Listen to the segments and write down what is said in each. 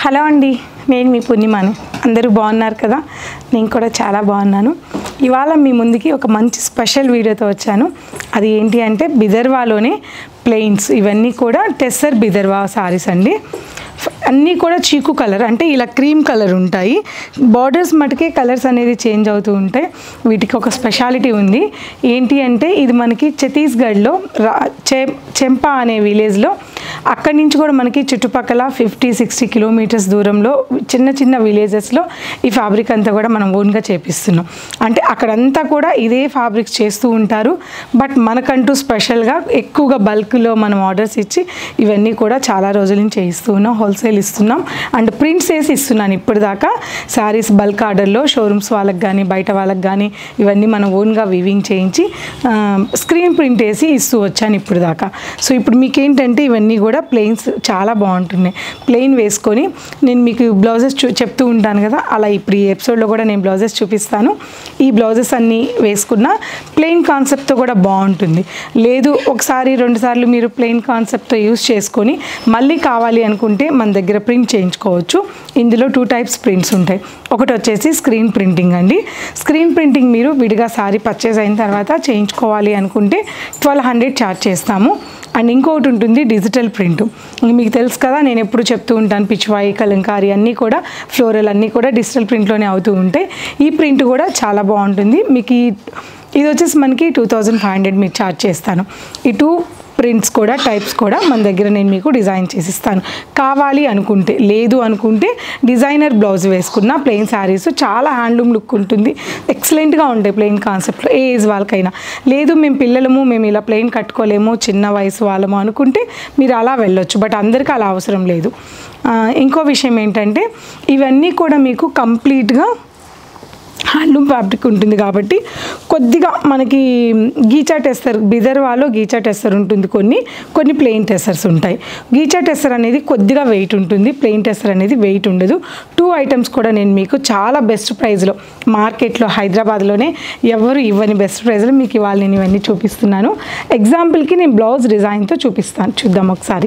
hello అండి నేను మీ పూర్ణిమాని అందరూ బాగున్నారు కదా నేను కూడా చాలా బాగున్నాను ఇవాళ మీ ముందుకి ఒక మంచి స్పెషల్ వీడియోతో వచ్చాను అది ఏంటి అంటే బిదర్వాలోనే ప్లెయిన్స్ ఇవన్నీ కూడా టెస్సర్ బిదర్వా సారీస్ అండి అన్నీ కూడా చీకు కలర్ అంటే ఇలా క్రీమ్ కలర్ ఉంటాయి బార్డర్స్ మటుకే కలర్స్ అనేది చేంజ్ అవుతూ ఉంటాయి వీటికి ఒక స్పెషాలిటీ ఉంది ఏంటి అంటే ఇది మనకి ఛత్తీస్గఢ్లో రా చె చెంపా అనే విలేజ్లో అక్కడి నుంచి కూడా మనకి చుట్టుపక్కల ఫిఫ్టీ సిక్స్టీ కిలోమీటర్స్ దూరంలో చిన్న చిన్న విలేజెస్లో ఈ ఫ్యాబ్రిక్ అంతా కూడా మనం ఓన్గా చేపిస్తున్నాం అంటే అక్కడంతా కూడా ఇదే ఫ్యాబ్రిక్స్ చేస్తూ ఉంటారు బట్ మనకంటూ స్పెషల్గా ఎక్కువగా బల్క్లో మనం ఆర్డర్స్ ఇచ్చి ఇవన్నీ కూడా చాలా రోజుల నుంచి చేయిస్తూ ఉన్నాం హోల్సేల్ ఇస్తున్నాం అండ్ ప్రింట్స్ వేసి ఇస్తున్నాను ఇప్పటిదాకా శారీస్ బల్క్ ఆర్డర్లో షోరూమ్స్ వాళ్ళకి కానీ బయట వాళ్ళకి కానీ ఇవన్నీ మనం ఓన్గా వివింగ్ చేయించి స్క్రీన్ ప్రింట్ వేసి ఇస్తూ వచ్చాను ఇప్పుడు దాకా సో ఇప్పుడు మీకు ఏంటంటే ఇవన్నీ కూడా ప్లెయిన్స్ చాలా బాగుంటున్నాయి ప్లెయిన్ వేసుకొని నేను మీకు బ్లౌజెస్ చూ చెప్తూ ఉంటాను కదా అలా ఇప్పుడు ఈ ఎపిసోడ్లో కూడా నేను బ్లౌజెస్ చూపిస్తాను ఈ బ్లౌజెస్ అన్నీ వేసుకున్న ప్లెయిన్ కాన్సెప్ట్తో కూడా బాగుంటుంది లేదు ఒకసారి రెండు సార్లు మీరు ప్లెయిన్ కాన్సెప్ట్తో యూస్ చేసుకొని మళ్ళీ కావాలి అనుకుంటే మన దగ్గర ప్రింట్ చేయించుకోవచ్చు ఇందులో టూ టైప్స్ ప్రింట్స్ ఉంటాయి ఒకటి వచ్చేసి స్క్రీన్ ప్రింటింగ్ అండి స్క్రీన్ ప్రింటింగ్ మీరు విడిగా సారీ పర్చేస్ అయిన తర్వాత చేయించుకోవాలి అనుకుంటే ట్వెల్వ్ హండ్రెడ్ ఛార్జ్ చేస్తాము అండ్ ఇంకొకటి ఉంటుంది డిజిటల్ ప్రింట్ మీకు తెలుసు కదా నేను ఎప్పుడు చెప్తూ ఉంటాను పిచ్వాయి కలంకారీ అన్నీ కూడా ఫ్లోరల్ అన్నీ కూడా డిజిటల్ ప్రింట్లోనే అవుతూ ఉంటాయి ఈ ప్రింట్ కూడా చాలా బాగుంటుంది మీకు ఈ ఇది వచ్చేసి మనకి టూ థౌజండ్ ఫైవ్ హండ్రెడ్ మీకు ఛార్జ్ చేస్తాను ఈ టూ ప్రింట్స్ కూడా టైప్స్ కూడా మన దగ్గర నేను మీకు డిజైన్ చేసిస్తాను కావాలి అనుకుంటే లేదు అనుకుంటే డిజైనర్ బ్లౌజ్ వేసుకున్న ప్లెయిన్ శారీస్ చాలా హ్యాండ్లూమ్ లుక్ ఉంటుంది ఎక్సలెంట్గా ఉంటాయి ప్లెయిన్ కాన్సెప్ట్లో ఏ ఏజ్ వాళ్ళకైనా లేదు మేము పిల్లలము మేము ఇలా ప్లెయిన్ కట్టుకోలేము చిన్న వయసు వాళ్ళము అనుకుంటే మీరు అలా వెళ్ళొచ్చు బట్ అందరికీ అలా అవసరం లేదు ఆ, ఇంకో విషయం ఏంటంటే ఇవన్నీ కూడా మీకు కంప్లీట్గా హ్యాండ్లూమ్ ఫ్యాబ్రిక్ ఉంటుంది కాబట్టి కొద్దిగా మనకి గీచా టెస్టర్ బిదర్వాలో గీచా టెస్టర్ ఉంటుంది కొన్ని కొన్ని ప్లెయిన్ టెస్టర్స్ ఉంటాయి గీచా టెస్టర్ అనేది కొద్దిగా వెయిట్ ఉంటుంది ప్లెయిన్ టెస్టర్ అనేది వెయిట్ ఉండదు టూ ఐటమ్స్ కూడా నేను మీకు చాలా బెస్ట్ ప్రైస్లో మార్కెట్లో హైదరాబాద్లోనే ఎవరు ఇవ్వని బెస్ట్ ప్రైస్లో మీకు ఇవాళ నేను ఇవన్నీ చూపిస్తున్నాను ఎగ్జాంపుల్కి నేను బ్లౌజ్ డిజైన్తో చూపిస్తాను చూద్దాం ఒకసారి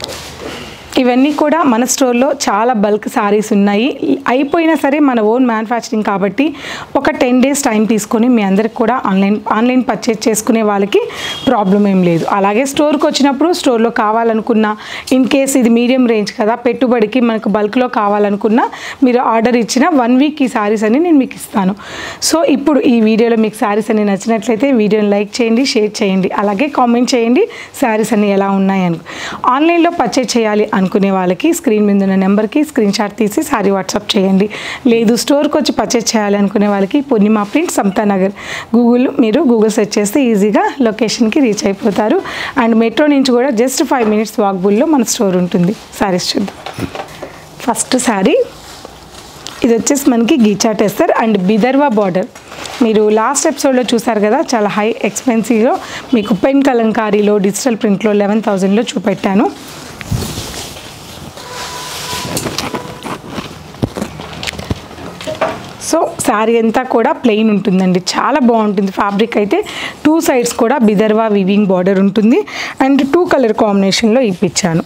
ఇవన్నీ కూడా మన స్టోర్లో చాలా బల్క్ సారీస్ ఉన్నాయి అయిపోయినా సరే మన ఓన్ మ్యానుఫ్యాక్చరింగ్ కాబట్టి ఒక టెన్ డేస్ టైం తీసుకొని మీ అందరికి కూడా ఆన్లైన్ ఆన్లైన్ పర్చేజ్ చేసుకునే వాళ్ళకి ప్రాబ్లం ఏం లేదు అలాగే స్టోర్కి వచ్చినప్పుడు స్టోర్లో కావాలనుకున్న ఇన్ కేస్ ఇది మీడియం రేంజ్ కదా పెట్టుబడికి మనకు బల్క్లో కావాలనుకున్నా మీరు ఆర్డర్ ఇచ్చిన వన్ వీక్ ఈ సారీస్ అని నేను మీకు ఇస్తాను సో ఇప్పుడు ఈ వీడియోలో మీకు సారీస్ అన్ని నచ్చినట్లయితే వీడియోని లైక్ చేయండి షేర్ చేయండి అలాగే కామెంట్ చేయండి సారీస్ అన్ని ఎలా ఉన్నాయని ఆన్లైన్లో పర్చేజ్ చేయాలి అనుకునే వాళ్ళకి స్క్రీన్ మీద ఉన్న నెంబర్కి స్క్రీన్ షాట్ తీసి సారీ వాట్సాప్ చేయండి లేదు స్టోర్కి వచ్చి పర్చేజ్ చేయాలి అనుకునే వాళ్ళకి పూర్ణిమ ప్రింట్ సమతా నగర్ గూగుల్ మీరు గూగుల్ సెర్చ్ చేస్తే ఈజీగా లొకేషన్కి రీచ్ అయిపోతారు అండ్ మెట్రో నుంచి కూడా జస్ట్ ఫైవ్ మినిట్స్ వాక్బుల్లో మన స్టోర్ ఉంటుంది సారీస్ చూద్దాం ఫస్ట్ శారీ ఇది వచ్చేసి మనకి గీచా టెస్టర్ అండ్ బిదర్వా బార్డర్ మీరు లాస్ట్ ఎపిసోడ్లో చూసారు కదా చాలా హై ఎక్స్పెన్సివ్లో మీకు పెన్ కలంకారీలో డిజిటల్ ప్రింట్లో లెవెన్ థౌజండ్లో చూపెట్టాను సో శారీ అంతా కూడా ప్లెయిన్ ఉంటుందండి చాలా బాగుంటుంది ఫ్యాబ్రిక్ అయితే టూ సైడ్స్ కూడా బిదర్వా వివింగ్ బార్డర్ ఉంటుంది అండ్ టూ కలర్ కాంబినేషన్లో ఇప్పించాను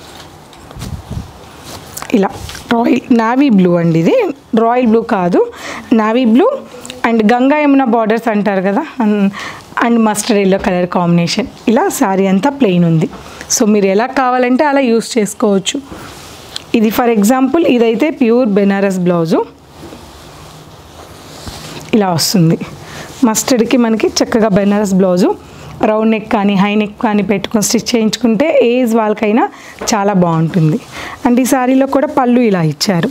ఇలా రాయల్ నావీ బ్లూ అండి ఇది రాయల్ బ్లూ కాదు navy blue and Ganga Yamuna borders అంటారు కదా అన్- and mustard yellow colour combination ఇలా శారీ అంతా ప్లెయిన్ ఉంది సో మీరు ఎలా కావాలంటే అలా యూస్ చేసుకోవచ్చు ఇది ఫర్ ఎగ్జాంపుల్ ఇదైతే ప్యూర్ బెనారస్ బ్లౌజు ఇలా వస్తుంది మస్టర్డ్కి మనకి చక్కగా బెనారస్ బ్లౌజు రౌండ్ నెక్ కానీ హై నెక్ కానీ పెట్టుకొని స్టిచ్ చేయించుకుంటే ఏజ్ వాళ్ళకైనా చాలా బాగుంటుంది అండ్ ఈ శారీలో కూడా పళ్ళు ఇలా ఇచ్చారు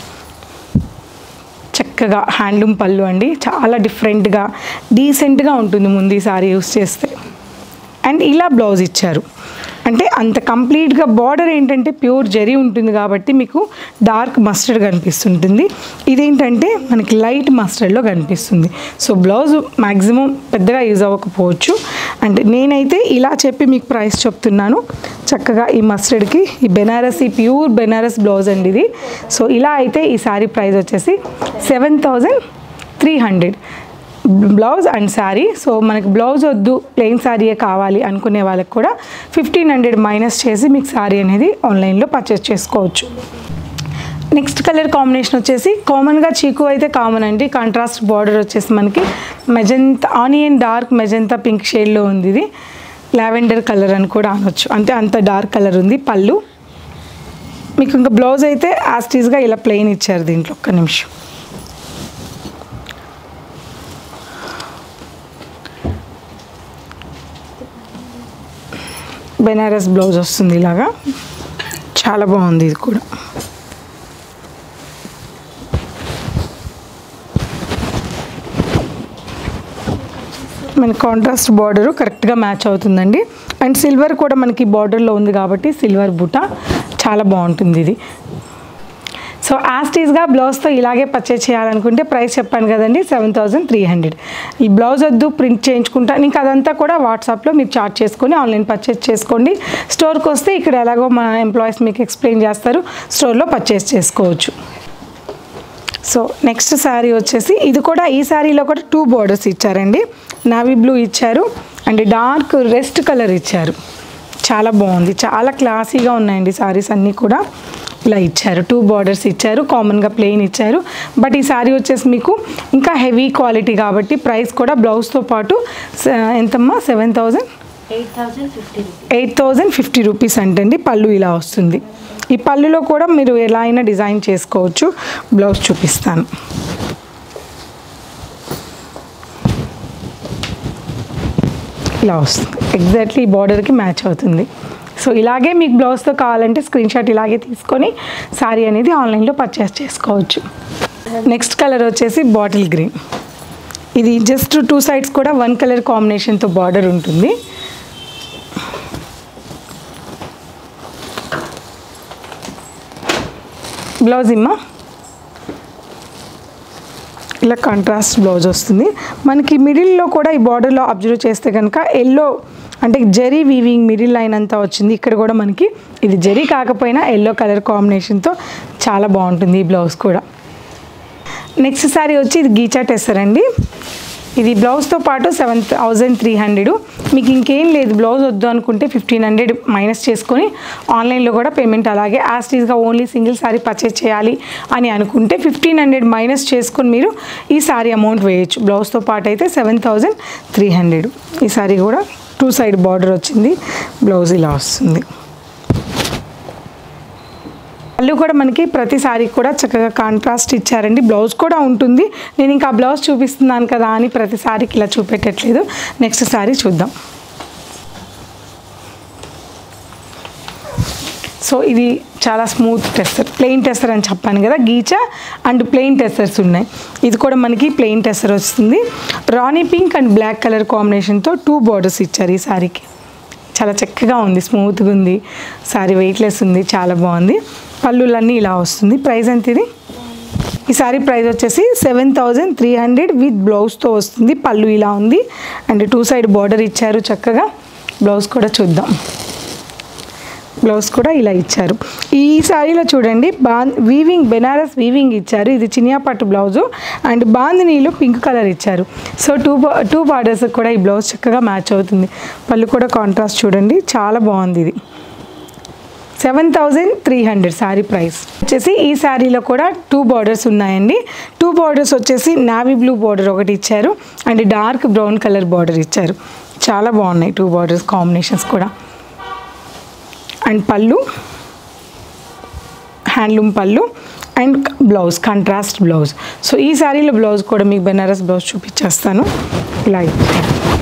చక్కగా హ్యాండ్లూమ్ పళ్ళు అండి చాలా డిఫరెంట్గా డీసెంట్గా ఉంటుంది ముందు ఈ సారీ యూస్ చేస్తే అండ్ ఇలా బ్లౌజ్ ఇచ్చారు అంటే అంత కంప్లీట్గా బార్డర్ ఏంటంటే ప్యూర్ జరీ ఉంటుంది కాబట్టి మీకు డార్క్ మస్టర్డ్ కనిపిస్తుంటుంది ఇదేంటంటే మనకి లైట్ మస్టర్డ్లో కనిపిస్తుంది సో బ్లౌజ్ మ్యాక్సిమం పెద్దగా యూజ్ అవ్వకపోవచ్చు అండ్ నేనైతే ఇలా చెప్పి మీకు ప్రైస్ చెప్తున్నాను చక్కగా ఈ మస్టర్డ్కి ఈ బెనారస్ ఈ ప్యూర్ బెనారస్ బ్లౌజ్ అండి ఇది సో ఇలా అయితే ఈ సారీ ప్రైస్ వచ్చేసి seven thousand three hundred blouse and sari so మనకి బ్లౌజ్ వద్దు ప్లెయిన్ శారీయే కావాలి అనుకునే వాళ్ళకి కూడా ఫిఫ్టీన్ హండ్రెడ్ మైనస్ చేసి మీకు శారీ అనేది ఆన్లైన్లో పర్చేస్ చేసుకోవచ్చు నెక్స్ట్ కలర్ కాంబినేషన్ వచ్చేసి కామన్గా చీకు అయితే కామన్ అండి కాంట్రాస్ట్ బార్డర్ వచ్చేసి మనకి magenta onion dark magenta pink షేడ్లో ఉంది ఇది లావెండర్ కలర్ అని కూడా అనొచ్చు అంటే అంత డార్క్ కలర్ ఉంది పళ్ళు మీకు ఇంకా బ్లౌజ్ అయితే యాస్టీస్గా ఇలా ప్లెయిన్ ఇచ్చారు దీంట్లో ఒక్క నిమిషం బెనారస్ బ్లౌజ్ వస్తుంది ఇలాగా చాలా బాగుంది ఇది కూడా మన కాంట్రాస్ట్ బార్డరు కరెక్ట్గా మ్యాచ్ అవుతుందండి అండ్ సిల్వర్ కూడా మనకి బార్డర్లో ఉంది కాబట్టి సిల్వర్ బుట్ట చాలా బాగుంటుంది ఇది సో యాస్టీస్గా బ్లౌజ్తో ఇలాగే పర్చేజ్ చేయాలనుకుంటే ప్రైస్ చెప్పాను కదండి సెవెన్ థౌజండ్ త్రీ హండ్రెడ్ ఈ బ్లౌజ్ వద్దు ప్రింట్ చేయించుకుంటా ఇంకా అదంతా కూడా వాట్సాప్లో మీరు చార్ట్ చేసుకొని ఆన్లైన్ పర్చేస్ చేసుకోండి స్టోర్కి వస్తే ఇక్కడ ఎలాగో మన ఎంప్లాయీస్ మీకు ఎక్స్ప్లెయిన్ చేస్తారు స్టోర్లో పర్చేస్ చేసుకోవచ్చు సో నెక్స్ట్ శారీ వచ్చేసి ఇది కూడా ఈ శారీలో కూడా టూ బోర్డర్స్ ఇచ్చారండి నావీ బ్లూ ఇచ్చారు అండ్ డార్క్ రెస్ట్ కలర్ ఇచ్చారు చాలా బాగుంది చాలా క్లాసీగా ఉన్నాయండి శారీస్ అన్నీ కూడా ఇలా ఇచ్చారు టూ బార్డర్స్ ఇచ్చారు కామన్గా ప్లెయిన్ ఇచ్చారు బట్ ఈ శారీ వచ్చేసి మీకు ఇంకా హెవీ క్వాలిటీ కాబట్టి ప్రైస్ కూడా బ్లౌజ్తో పాటు స- ఎంతమ్మా seven thousand eight thousand fifty rupees eight thousand fifty rupees అంటండి పళ్ళు ఇలా వస్తుంది ఈ పళ్ళులో కూడా మీరు ఎలా అయినా డిజైన్ చేసుకోవచ్చు బ్లౌజ్ చూపిస్తాను ఇలా వస్తుంది ఎగ్జాక్ట్లీ ఈ బార్డర్కి మ్యాచ్ అవుతుంది సో ఇలాగే మీకు బ్లౌజ్తో కావాలంటే స్క్రీన్ షాట్ ఇలాగే తీసుకొని శారీ అనేది ఆన్లైన్లో పర్చేస్ చేసుకోవచ్చు నెక్స్ట్ కలర్ వచ్చేసి బాటిల్ గ్రీన్ ఇది జస్ట్ టూ సైడ్స్ కూడా వన్ కలర్ కాంబినేషన్తో బార్డర్ ఉంటుంది బ్లౌజ్ ఇమ్మా ఇలా కాంట్రాస్ట్ బ్లౌజ్ వస్తుంది మనకి మిడిల్లో కూడా ఈ బార్డర్లో అబ్జర్వ్ చేస్తే కనుక ఎల్లో అంటే జరీ వీవింగ్ మిడిల్ లైన్ అంతా వచ్చింది ఇక్కడ కూడా మనకి ఇది జరీ కాకపోయినా ఎల్లో కలర్ కాంబినేషన్తో చాలా బాగుంటుంది ఈ బ్లౌజ్ కూడా నెక్స్ట్ శారీ వచ్చి ఇది గీచా టెస్సర్ అండి ఇది బ్లౌజ్తో పాటు సెవెన్ థౌజండ్ త్రీ హండ్రెడ్ మీకు ఇంకేం లేదు బ్లౌజ్ వద్దు అనుకుంటే ఫిఫ్టీన్ హండ్రెడ్ మైనస్ చేసుకొని ఆన్లైన్లో కూడా పేమెంట్ అలాగే యాస్టీస్గా ఓన్లీ సింగిల్ శారీ పర్చేస్ చేయాలి అని అనుకుంటే ఫిఫ్టీన్ హండ్రెడ్ మైనస్ చేసుకొని మీరు ఈ శారీ అమౌంట్ వేయచ్చు బ్లౌజ్తో పాటు అయితే సెవెన్ థౌజండ్ త్రీ హండ్రెడ్ ఈ శారీ కూడా టూ సైడ్ బార్డర్ వచ్చింది బ్లౌజ్ ఇలా వస్తుంది పళ్ళు కూడా మనకి ప్రతి సారీకి కూడా చక్కగా కాంట్రాస్ట్ ఇచ్చారండి బ్లౌజ్ కూడా ఉంటుంది నేను ఇంకా బ్లౌజ్ చూపిస్తున్నాను కదా అని ప్రతి సారీకి ఇలా చూపెట్టట్లేదు నెక్స్ట్ సారీ చూద్దాం సో ఇది చాలా స్మూత్ టెస్టర్ ప్లెయిన్ టెస్టర్ అని చెప్పాను కదా గీచా అండ్ ప్లెయిన్ టెస్టర్స్ ఉన్నాయి ఇది కూడా మనకి ప్లెయిన్ టెస్టర్ వస్తుంది rani pink and black colour కాంబినేషన్తో టూ బార్డర్స్ ఇచ్చారు ఈ సారీకి చాలా చక్కగా ఉంది స్మూత్గా ఉంది సారీ వెయిట్లెస్ ఉంది చాలా బాగుంది పళ్ళులన్నీ ఇలా వస్తుంది ప్రైస్ ఎంత ఇది ఈ సారీ ప్రైస్ వచ్చేసి seven thousand three hundred with బ్లౌజ్తో వస్తుంది పళ్ళు ఇలా ఉంది అండ్ టూ సైడ్ బార్డర్ ఇచ్చారు చక్కగా బ్లౌజ్ కూడా చూద్దాం బ్లౌజ్ కూడా ఇలా ఇచ్చారు ఈ శారీలో చూడండి బా వీవింగ్ బెనారస్ వీవింగ్ ఇచ్చారు ఇది చినియా పట్టు బ్లౌజు అండ్ బాందినీలో పింక్ కలర్ ఇచ్చారు సో టూ బా- టూ బార్డర్స్ కూడా ఈ బ్లౌజ్ చక్కగా మ్యాచ్ అవుతుంది పళ్ళు కూడా కాంట్రాస్ట్ చూడండి చాలా బాగుంది ఇది seven thousand three hundred sari price వచ్చేసి ఈ శారీలో కూడా టూ బార్డర్స్ ఉన్నాయండి టూ బార్డర్స్ వచ్చేసి నావీ బ్లూ బార్డర్ ఒకటి ఇచ్చారు and dark brown colour border ఇచ్చారు చాలా బాగున్నాయి టూ బార్డర్స్ కాంబినేషన్స్ కూడా and pallu handloom pallu and blouse contrast blouse so ఈ శారీలో బ్లౌజ్ కూడా మీకు బెనారస్ బ్లౌజ్ చూపించేస్తాను ఇలా ఇచ్చారు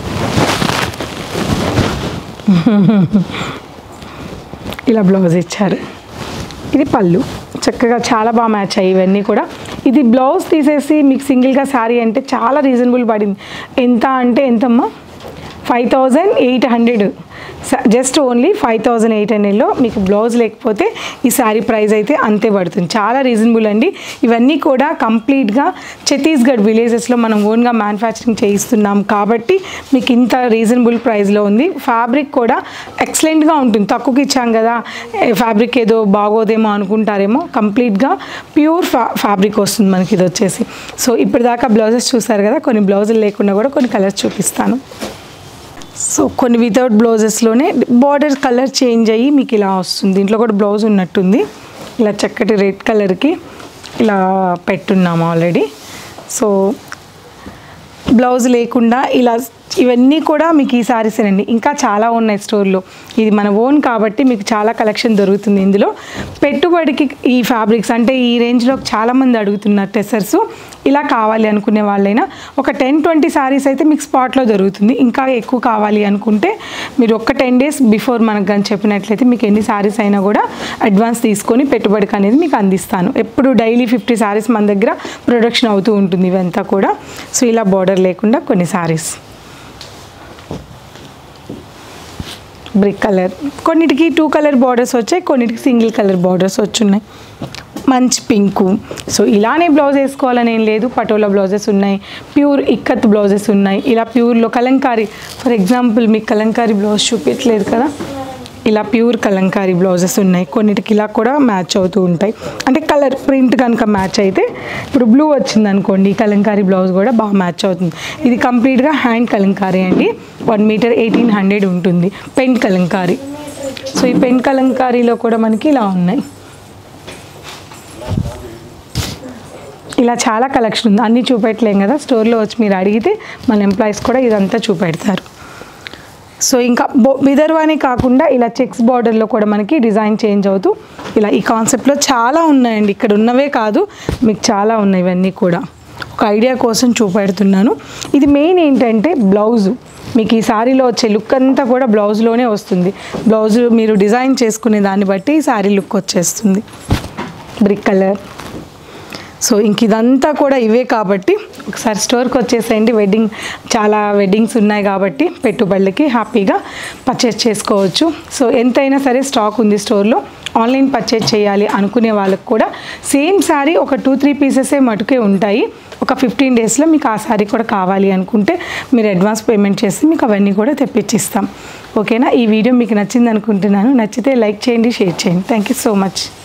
ఇలా బ్లౌజ్ ఇచ్చారు ఇది పళ్ళు చక్కగా చాలా బాగా మ్యాచ్ అయ్యి ఇవన్నీ కూడా ఇది బ్లౌజ్ తీసేసి మీకు సింగిల్గా శారీ అంటే చాలా రీజనబుల్ పడింది ఎంత అంటే ఎంతమ్మా five thousand eight hundred just only five thousand eight హండ్రెడ్లో మీకు బ్లౌజ్ లేకపోతే ఈ శారీ ప్రైస్ అయితే అంతే పడుతుంది చాలా రీజనబుల్ అండి ఇవన్నీ కూడా కంప్లీట్గా ఛత్తీస్గఢ్ విలేజెస్లో మనం ఓన్గా మ్యానుఫ్యాక్చరింగ్ చేయిస్తున్నాం కాబట్టి మీకు ఇంత రీజనబుల్ ప్రైస్లో ఉంది ఫ్యాబ్రిక్ కూడా ఎక్సలెంట్గా ఉంటుంది తక్కువకి ఇచ్చాం కదా ఫ్యాబ్రిక్ ఏదో బాగోదేమో అనుకుంటారేమో కంప్లీట్గా ప్యూర్ ఫ్యా ఫ్యాబ్రిక్ వస్తుంది మనకి ఇది వచ్చేసి సో ఇప్పటిదాకా బ్లౌజెస్ చూసారు కదా కొన్ని బ్లౌజులు లేకుండా కూడా కొన్ని కలర్స్ చూపిస్తాను సో కొన్ని వితౌట్ బ్లౌజెస్లోనే బార్డర్ కలర్ చేంజ్ అయ్యి మీకు ఇలా వస్తుంది దీంట్లో కూడా బ్లౌజ్ ఉన్నట్టుంది ఇలా చక్కటి రెడ్ కలర్కి ఇలా పెట్టున్నాము ఆల్రెడీ సో బ్లౌజ్ లేకుండా ఇలా ఇవన్నీ కూడా మీకు ఈ సారీసేనండి ఇంకా చాలా ఉన్నాయి స్టోర్లో ఇది మన ఓన్ కాబట్టి మీకు చాలా కలెక్షన్ దొరుకుతుంది ఇందులో పెట్టుబడికి ఈ ఫ్యాబ్రిక్స్ అంటే ఈ రేంజ్లో చాలామంది అడుగుతున్నారు టెసర్స్ ఇలా కావాలి అనుకునే వాళ్ళైనా ఒక టెన్ ట్వంటీ సారీస్ అయితే మీకు స్పాట్లో దొరుకుతుంది ఇంకా ఎక్కువ కావాలి అనుకుంటే మీరు ఒక్క టెన్ డేస్ బిఫోర్ మనకు కానీ చెప్పినట్లయితే మీకు ఎన్ని సారీస్ అయినా కూడా అడ్వాన్స్ తీసుకొని పెట్టుబడికి అనేది మీకు అందిస్తాను ఎప్పుడు డైలీ ఫిఫ్టీ సారీస్ మన దగ్గర ప్రొడక్షన్ అవుతూ ఉంటుంది ఇవంతా కూడా సో ఇలా బార్డర్ లేకుండా కొన్ని సారీస్ బ్రిక్ కలర్ కొన్నిటికి టూ కలర్ బార్డర్స్ వచ్చాయి కొన్నిటికి సింగిల్ కలర్ బార్డర్స్ వచ్చున్నాయి మంచి పింకు సో ఇలానే బ్లౌజ్ వేసుకోవాలని ఏం లేదు పటోలా బ్లౌజెస్ ఉన్నాయి ప్యూర్ ఇక్కత్ బ్లౌజెస్ ఉన్నాయి ఇలా ప్యూర్లో కలంకారీ ఫర్ ఎగ్జాంపుల్ మీకు కలంకారీ బ్లౌజ్ చూపించలేదు కదా ఇలా ప్యూర్ కలంకారీ బ్లౌజెస్ ఉన్నాయి కొన్నిటికి ఇలా కూడా మ్యాచ్ అవుతూ ఉంటాయి అంటే కలర్ ప్రింట్ కనుక మ్యాచ్ అయితే ఇప్పుడు బ్లూ వచ్చింది అనుకోండి ఈ కలంకారీ బ్లౌజ్ కూడా బాగా మ్యాచ్ అవుతుంది ఇది కంప్లీట్గా హ్యాండ్ కలంకారీ అండి వన్ మీటర్ ఎయిటీన్ హండ్రెడ్ ఉంటుంది పెన్ కలంకారీ సో ఈ పెన్ కలంకారీలో కూడా మనకి ఇలా ఉన్నాయి ఇలా చాలా కలెక్షన్ ఉంది అన్నీ చూపెట్టలేం కదా స్టోర్లో వచ్చి మీరు అడిగితే మన ఎంప్లాయీస్ కూడా ఇదంతా చూపెడతారు సో ఇంకా బో విదర్వానే కాకుండా ఇలా చెక్స్ బార్డర్లో కూడా మనకి డిజైన్ చేంజ్ అవుతూ ఇలా ఈ కాన్సెప్ట్లో చాలా ఉన్నాయండి ఇక్కడ ఉన్నవే కాదు మీకు చాలా ఉన్నాయి ఇవన్నీ కూడా ఒక ఐడియా కోసం చూపెడుతున్నాను ఇది మెయిన్ ఏంటంటే బ్లౌజు మీకు ఈ సారీలో వచ్చే లుక్ అంతా కూడా బ్లౌజ్లోనే వస్తుంది బ్లౌజ్ మీరు డిజైన్ చేసుకునే దాన్ని బట్టి ఈ సారీ లుక్ వచ్చేస్తుంది బ్రిక్ కలర్ సో ఇంక ఇదంతా కూడా ఇవే కాబట్టి ఒకసారి స్టోర్కి వచ్చేసేయండి వెడ్డింగ్ చాలా వెడ్డింగ్స్ ఉన్నాయి కాబట్టి పెట్టుబడులకి హ్యాపీగా పర్చేస్ చేసుకోవచ్చు సో ఎంతైనా సరే స్టాక్ ఉంది స్టోర్లో ఆన్లైన్ పర్చేస్ చేయాలి అనుకునే వాళ్ళకి కూడా సేమ్ శారీ ఒక టూ త్రీ పీసెసే మటుకే ఉంటాయి ఒక ఫిఫ్టీన్ డేస్లో మీకు ఆ శారీ కూడా కావాలి అనుకుంటే మీరు అడ్వాన్స్ పేమెంట్ చేసి మీకు అవన్నీ కూడా తెప్పించిస్తాం ఓకేనా ఈ వీడియో మీకు నచ్చింది అనుకుంటున్నాను నచ్చితే లైక్ చేయండి షేర్ చేయండి థ్యాంక్ యూ సో మచ్